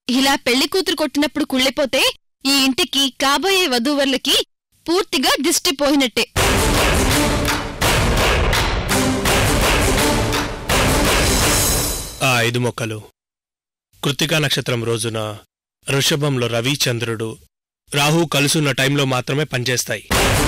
ఇలా పెళ్లి కూతురు కొట్టినప్పుడు కుళ్ళిపోతే ఈ ఇంటికి కాబోయే వధూవర్లకి పూర్తిగా దిష్టి పోయినట్టే ఆ ఐదు మొక్కలు కృత్తికా నక్షత్రం రోజున వృషభంలో రవి చంద్రుడు రాహు కలుసున్న టైంలో మాత్రమే పనిచేస్తాయి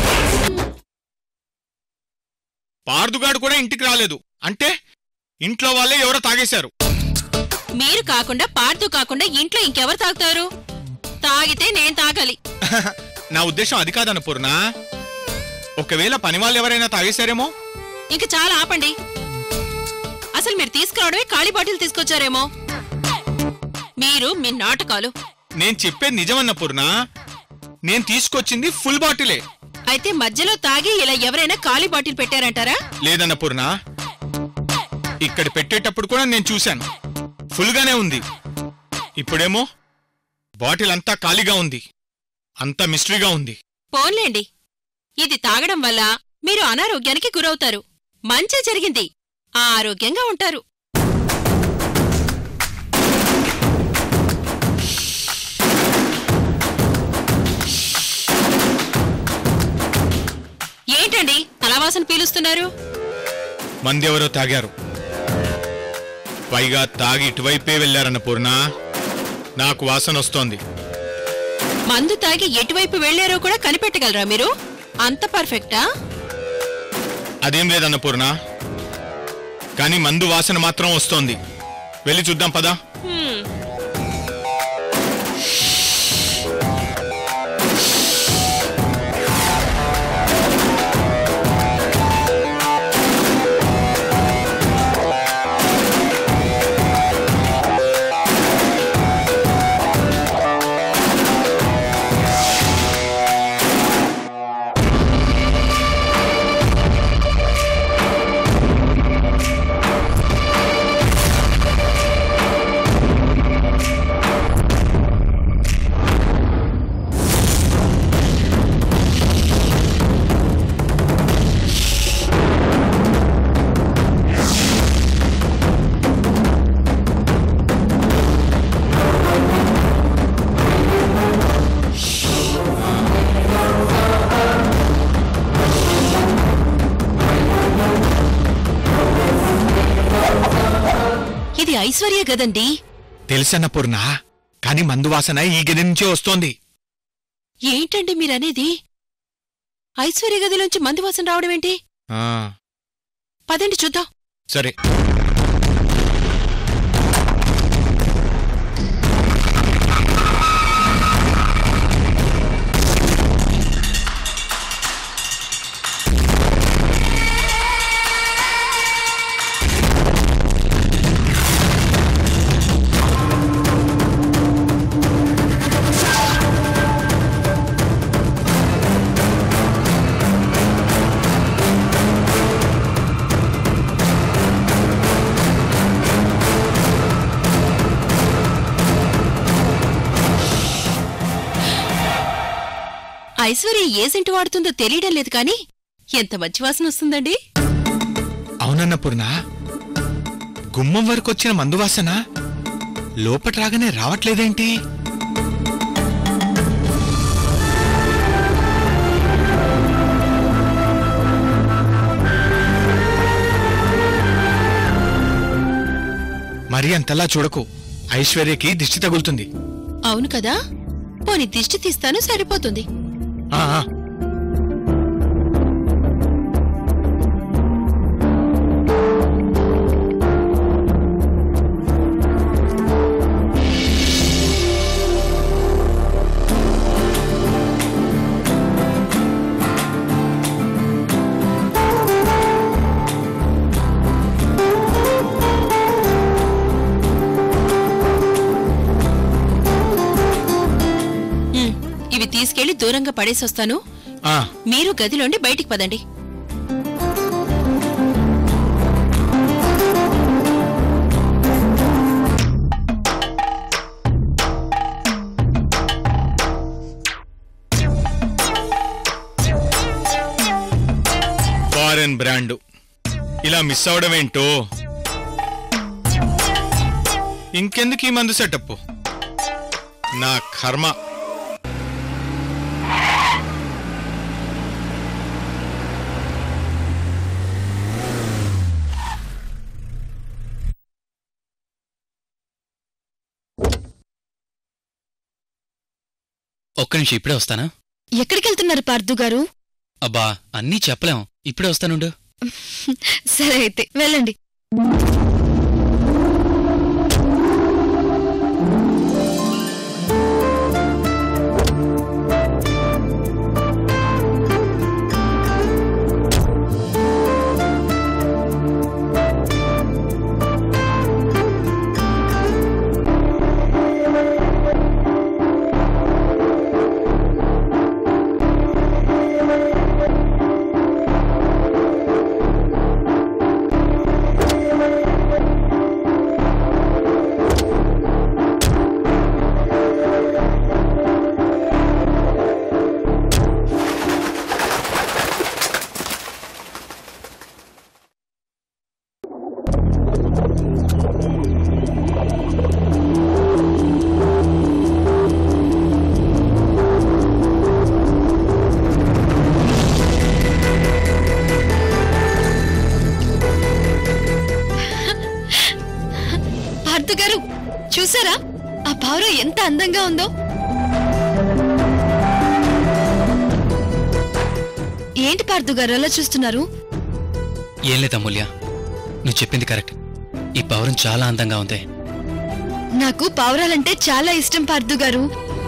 పార్దుగాడు కూడా ఇంటికి రాలేదు అంటే ఇంట్లో వాళ్ళే ఎవరో తాగేశారు మీరు కాకుండా పార్దు కాకుండా ఇంట్లో ఇంకెవరు తాగుతారు తాగితే నేను తాగాలి నా ఉద్దేశం అది కాదన్న పూర్ణ ఒకవేళ పని వాళ్ళు ఎవరైనా తాగేశారేమో ఇంక చాలా ఆపండి అసలు మీరు తీసుకురావడమే ఖాళీ బాటిల్ తీసుకొచ్చారేమో మీరు మీ నాటకాలు నేను చెప్పేది నిజమన్న పూర్ణ నేను తీసుకొచ్చింది ఫుల్ బాటిలే అయితే మధ్యలో తాగి ఇలా ఎవరైనా ఖాళీ బాటిల్ పెట్టారంటారా లేదన్న పూర్ణ ఇక్కడ పెట్టేటప్పుడు కూడా నేను చూశాను ఫుల్గానే ఉంది ఇప్పుడేమో బాటిల్ అంతా ఖాళీగా ఉంది అంతా మిస్టరీగా ఉంది పోన్లేండి ఇది తాగడం వల్ల మీరు అనారోగ్యానికి గురవుతారు మంచి జరిగింది ఆరోగ్యంగా ఉంటారు ఏంటండి తలవాసన పీలుస్తున్నారు మందెవరో తాగారు పైగా తాగి ఇటువైపే వెళ్లారన్న పూర్ణ నాకు వాసన వస్తోంది మందు తాగి ఎటువైపు వెళ్లారో కూడా కనిపెట్టగలరా మీరు అంత పర్ఫెక్టా అదేం లేదన్న పూర్ణ కానీ మందు వాసన మాత్రం వస్తోంది వెళ్ళి చూద్దాం పదా హ్మ్. ఇది ఐశ్వర్య గదండి తెలుసన్న పూర్ణ కానీ మందు వాసన ఈ గది నుంచే వస్తోంది ఏంటండి మీరనేది ఐశ్వర్య గదిలోంచి మందు వాసన రావడం ఏంటి ఆ, పదండి చూద్దాం సరే ఐశ్వర్య ఏ సెంటు వాడుతుందో తెలియడం లేదు కానీ ఎంత మంచి వాసన వస్తుందండి అవునన్న పూర్ణ గుమ్మం వరకు వచ్చిన మందు వాసన లోపట రాగానే రావట్లేదేంటి మరి అంతలా చూడకు ఐశ్వర్యకి దిష్టి తగులుతుంది అవును కదా పోని దిష్టి తీస్తాను సరిపోతుంది ఆ, ఆ. ఉమ్, ఇవి తీసుకెళ్లి దూరంగా పడేసొస్తాను ఆ, మీరు గదిలోండి బయటికి పదండి ఫారెన్ బ్రాండ్ ఇలా మిస్ అవడం ఏంటో ఇంకెందుకు ఈ మందు సెటప్ నా కర్మ ఒక్క నిమిషం ఇప్పుడే వస్తానా ఎక్కడికెళ్తున్నారు పార్థు గారు అబ్బా అన్నీ చెప్పలేం ఇప్పుడే వస్తానుండు సరే అయితే వెళ్ళండి పార్థు గారు చూసారా ఆ పావురం ఎంత అందంగా ఉందో ఏంటి పార్థు గారు అలా చూస్తున్నారు ఏం లేదు అమూల్య నువ్వు చెప్పింది కరెక్ట్ ఈ పౌరం చాలా అందంగా ఉంది నాకు పావురాలంటే చాలా ఇష్టం పార్థు గారు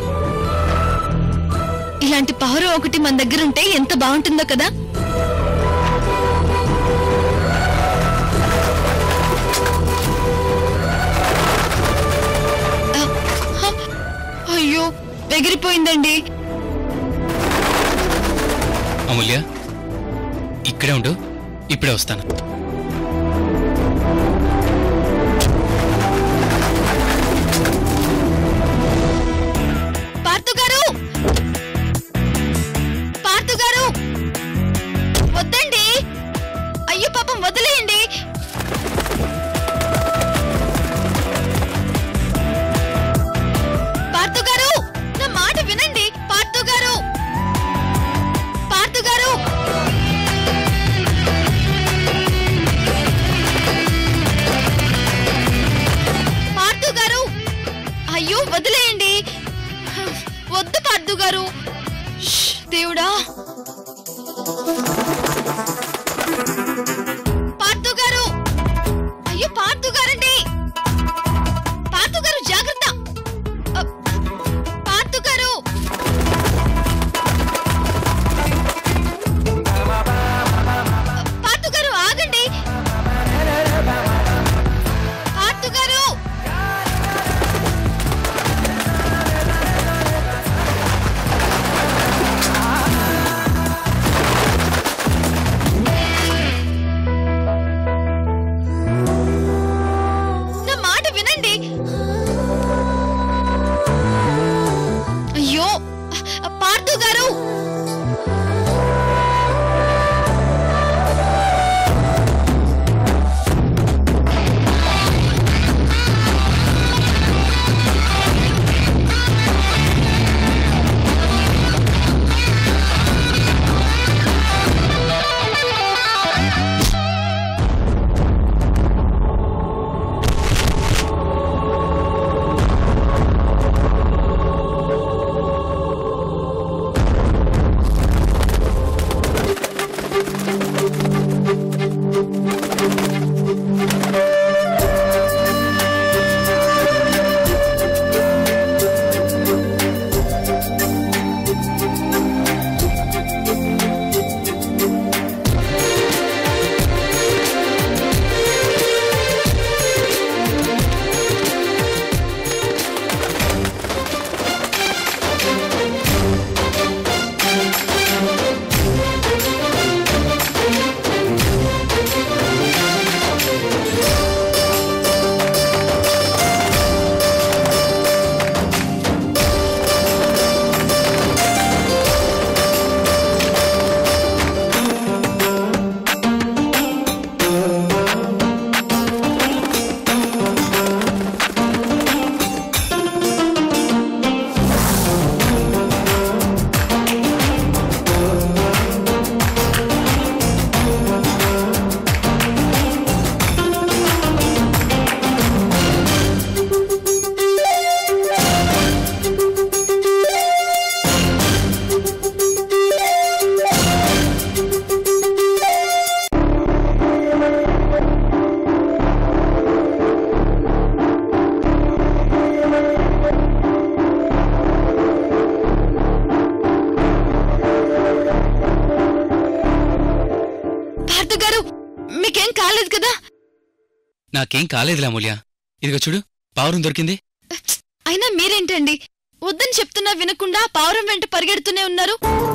ఇలాంటి పావురం ఒకటి మన దగ్గర ఉంటే ఎంత బాగుంటుందో కదా ఆ, హ, అయ్యో ఎగిరిపోయిందండి అమూల్య ఇక్కడే ఉండు ఇప్పుడే వస్తాను పార్థు గారు పార్థు గారు వద్దండి అయ్యో పాపం వదిలేయండి పార్థు గారు నా మాట వినండి పార్థు గారు పార్థు గారు పార్థు గారు అయ్యో వదిలేయండి వద్దు పార్థు గారు ష్, దేవుడా పార్థు గారు అయ్యో పార్థు గారండి పార్థు గారు జాగ్రత్త అ, పార్థు గారు పార్థు గారు ఆగండి పార్థు గారు నాకేం కాలేదులే అమూల్య ఇదిగో చూడు పావురం దొరికింది అయినా మీరేంటండి వద్దని చెప్తున్నా వినకుండా పావురం వెంట పరిగెడుతూనే ఉన్నారు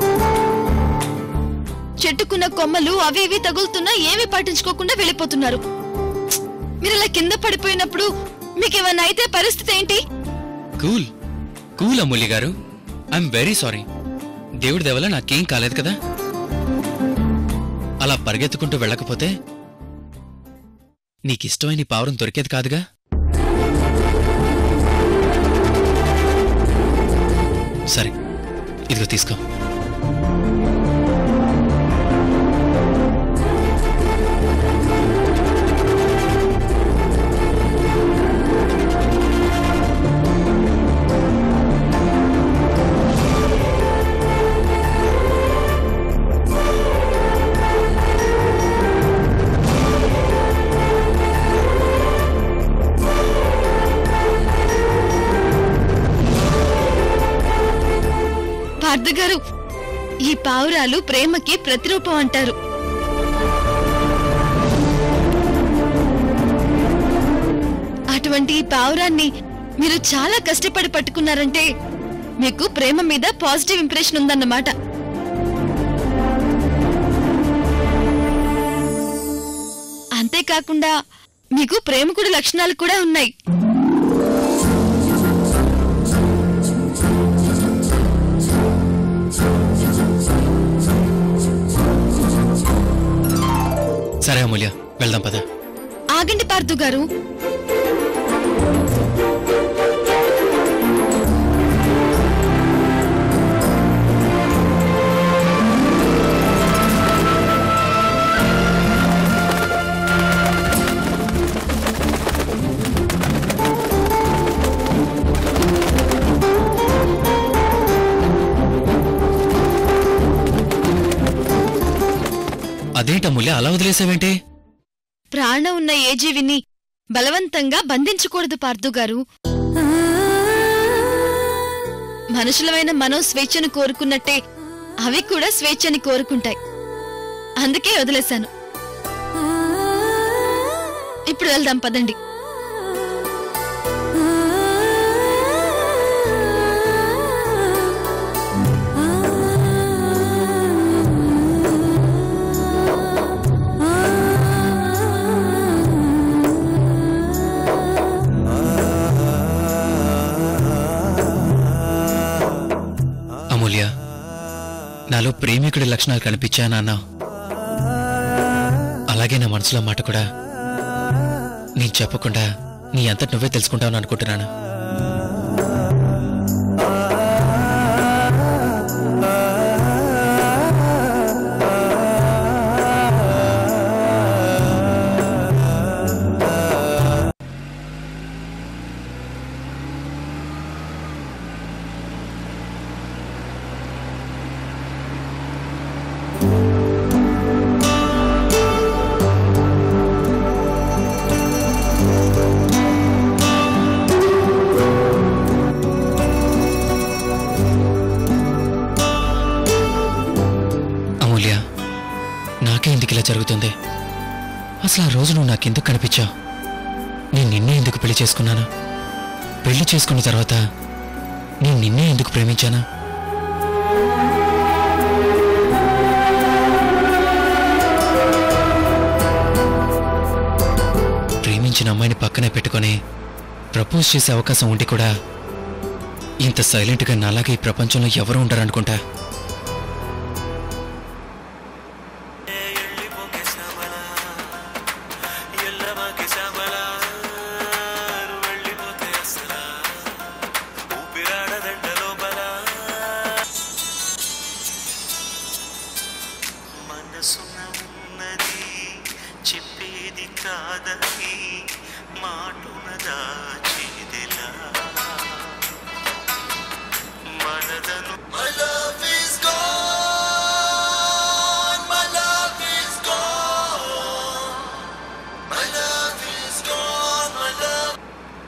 చెట్టుకున్న కొమ్మలు అవి ఇవి తగులుతున్నా ఏమీ పట్టించుకోకుండా వెళ్ళిపోతున్నారు మీరిలా కింద పడిపోయినప్పుడు మీకేమన్నా అయితే పరిస్థితి ఏంటి కూల్ కూల్ అమూల్య గారు ఐఎమ్ వెరీ సారీ దేవుడి దేవల నాకేం కాలేదు కదా అలా పరిగెత్తుకుంటూ వెళ్ళకపోతే నీకిష్టమైన ఈ పావురం దొరికేది కాదుగా సరే ఇదిగో తీసుకో పార్థ గారు ఈ పావురాలు ప్రేమకి ప్రతిరూపం అంటారు అటువంటి ఈ పావురాన్ని మీరు చాలా కష్టపడి పట్టుకున్నారంటే మీకు ప్రేమ మీద పాజిటివ్ ఇంప్రెషన్ ఉందన్నమాట అంతేకాకుండా మీకు ప్రేమకుడి లక్షణాలు కూడా ఉన్నాయి సరే అమూల్య వెళ్దాం పద ఆగండి పార్థు గారు అదేంటమూల్య అలా వదిలేసావేంటి ప్రాణం ఉన్న ఏ జీవిని బలవంతంగా బంధించకూడదు పార్థు గారు మనుషులమైన మనం స్వేచ్ఛను కోరుకున్నట్టే అవి కూడా స్వేచ్ఛని కోరుకుంటాయి అందుకే వదిలేశాను ఇప్పుడు వెళ్దాం పదండి అమూల్య నాలో ప్రేమికుడి లక్షణాలు కనిపించానా అన్నావు అలాగే నా మనసులో మాట కూడా నేను చెప్పకుండా నీ అంతటి నువ్వే తెలుసుకుంటావని అనుకుంటున్నాను అమూల్య నాకే ఎందుకు ఇలా జరుగుతుంది అసలు ఆ రోజు నువ్వు నాకెందుకు కనిపించావు నేను నిన్నే ఎందుకు పెళ్లి చేసుకున్నాను పెళ్లి చేసుకున్న తర్వాత నేను నిన్నే ఎందుకు ప్రేమించానా ప్రేమించిన అమ్మాయిని పక్కనే పెట్టుకొని ప్రపోజ్ చేసే అవకాశం ఉండి కూడా ఇంత సైలెంట్గా నాలాగే ఈ ప్రపంచంలో ఎవరు ఉండరనుకుంటా ಎಲ್ಲವಾಗಿ ಶ್ಯಾಮಲ వెళ్ళిపోతే అసలా ఊపిరాడదంట లోపల మనసున ఉన్నది చెప్పేది కాదని మాటున దాచేదిలా మనదను My love is gone, my love is gone. My love is gone, my love.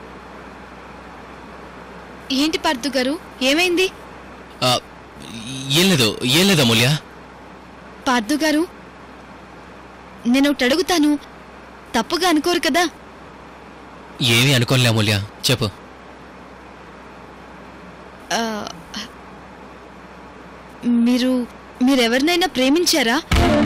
ఏంటి పార్థు గారు ఏమైంది ఆ, ఏం లేదు ఏం లేదు అమూల్య పార్థు గారు నేను ఒకటి అడుగుతాను తప్పుగా అనుకోరు కదా ఏమీ అనుకోనిలే అమూల్య చెప్పు ఆ, మీరు మీరెవరినైనా ప్రేమించారా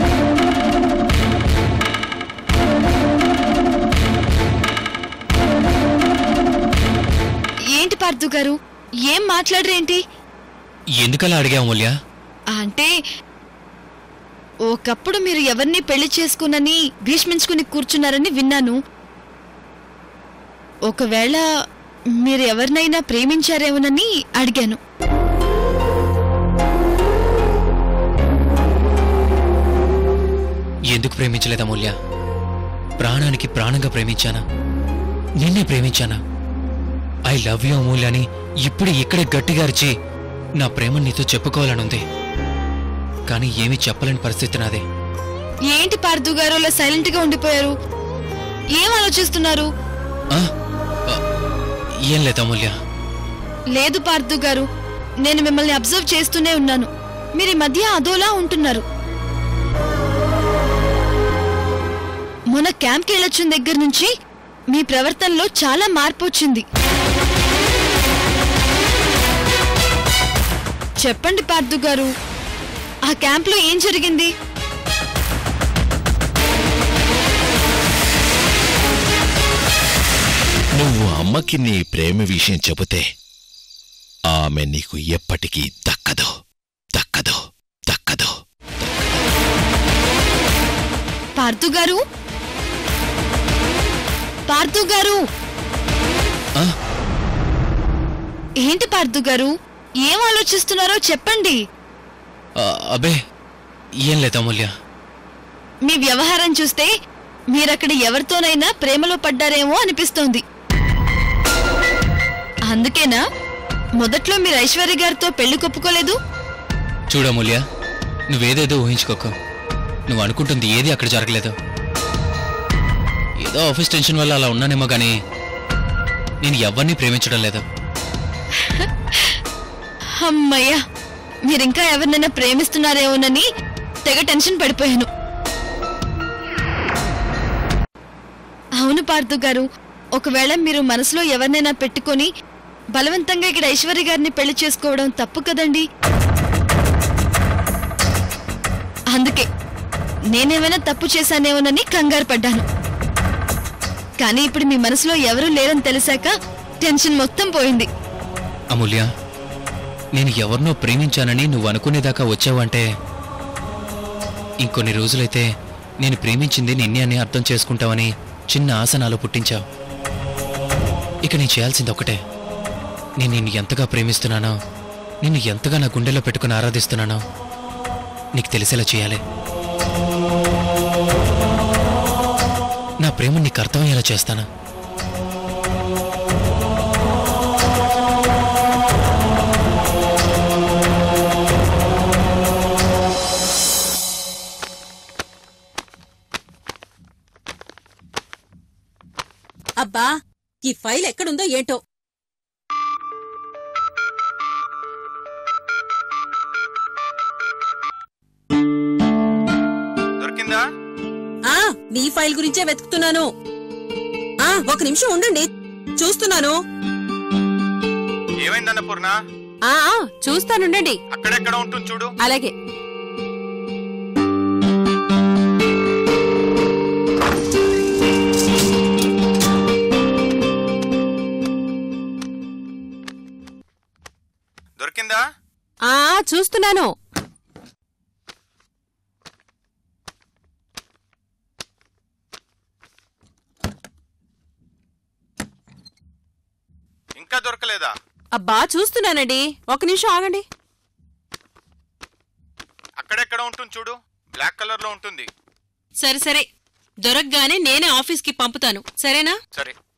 ఏంటి పార్థు గారు ఏం మాట్లాడరేంటి ఎందుకలా అడిగా అమూల్య అంటే ఒకప్పుడు మీరు ఎవరిని పెళ్లి చేసుకునని భీష్మించుకుని కూర్చున్నారని విన్నాను ఒకవేళ మీరు ఎవరినైనా ప్రేమించారేమోనని అడిగాను ఎందుకు ప్రేమించలేదు అమూల్య ప్రాణానికి ప్రాణంగా ప్రేమించానా నిన్నే ప్రేమించానా ఐ లవ్ యూ అమూల్య అని ఇప్పుడు ఇక్కడే గట్టిగా అరిచి నా ప్రేమ నీతో చెప్పుకోవాలనుంది కానీ ఏమీ చెప్పలేని పరిస్థితి నాదే ఏంటి పార్థు గారు అలా సైలెంట్ గా ఉండిపోయారు ఏం ఆలోచిస్తున్నారు ఆ? ఆ, ఏం లేదు అమూల్య లేదు పార్థు గారు నేను మిమ్మల్ని అబ్జర్వ్ చేస్తూనే ఉన్నాను మీరు ఈ మధ్య అదోలా ఉంటున్నారు మొన్న క్యాంప్కి వెళ్ళొచ్చిన దగ్గర నుంచి మీ ప్రవర్తనలో చాలా మార్పు వచ్చింది చెప్పండి పార్థు గారు ఆ క్యాంప్లో ఏం జరిగింది నువ్వు అమ్మకి నీ ప్రేమ విషయం చెబితే ఆమె నీకు ఎప్పటికీ దక్కదు దక్కదు దక్కదు పార్థు గారు పార్థు గారు ఆ? ఏంటి పార్థు గారు ఏం ఆలోచిస్తున్నారో చెప్పండి ఆ, అబే ఏం లేదు అమూల్య మీ వ్యవహారం చూస్తే మీరక్కడ ఎవరితోనైనా ప్రేమలో పడ్డారేమో అనిపిస్తోంది అందుకేనా మొదట్లో మీరు ఐశ్వర్య గారితో పెళ్లి కొప్పుకోలేదు చూడు అమూల్య నువ్వేదేదో ఊహించుకోకు నువ్వు అనుకుంటుంది ఏది అక్కడ జరగలేదు ఏదో ఆఫీస్ టెన్షన్ వల్ల అలా ఉన్నానేమో కానీ నేను ఎవరిని ప్రేమించడం లేదు అమ్మయ్యా మీరింకా ఎవరినైనా ప్రేమిస్తున్నారేమోనని తెగ టెన్షన్ పడిపోయాను అవును పార్థు గారు ఒకవేళ మీరు మనసులో ఎవరినైనా పెట్టుకొని బలవంతంగా ఇక్కడ ఐశ్వర్య గారిని పెళ్లి చేసుకోవడం తప్పు కదండి అందుకే నేనేమైనా తప్పు చేశానేమోనని కంగారు పడ్డాను కానీ ఇప్పుడు మీ మనసులో ఎవరూ లేరని తెలిసాక టెన్షన్ మొత్తం పోయింది అమూల్య నేను ఎవరినో ప్రేమించానని నువ్వు అనుకునేదాకా వచ్చావంటే ఇంకొన్ని రోజులైతే నేను ప్రేమించింది నిన్నే అని అర్థం చేసుకుంటావని చిన్న ఆశ నాలో పుట్టించావు ఇక నేను చేయాల్సింది ఒకటే నేను నిన్ను ఎంతగా ప్రేమిస్తున్నానో నిన్ను ఎంతగా నా గుండెలో పెట్టుకుని ఆరాధిస్తున్నానో నీకు తెలిసేలా చేయాలి నా ప్రేమ నీకు అర్థమయ్యేలా చేస్తాను అబ్బా ఈ ఫైల్ ఎక్కడుందో ఏంటో దొరికిందా ఆ నీ ఫైల్ గురించే వెతుకుతున్నాను ఆ ఒక నిమిషం ఉండండి చూస్తున్నాను ఏమైంది అన్నపూర్ణ ఆ ఆ, చూస్తానుండండి అక్కడెక్కడ ఉంటుంది చూడు అలాగే దొరికిందా ఆ ఆ, చూస్తున్నాను ఇంకా దొరకలేదా అబ్బా చూస్తున్నానండి ఒక నిమిషం ఆగండి అక్కడెక్కడ ఉంటుంది చూడు బ్లాక్ కలర్ లో ఉంటుంది సరే సరే దొరకగానే నేనే ఆఫీస్కి పంపుతాను సరేనా సరే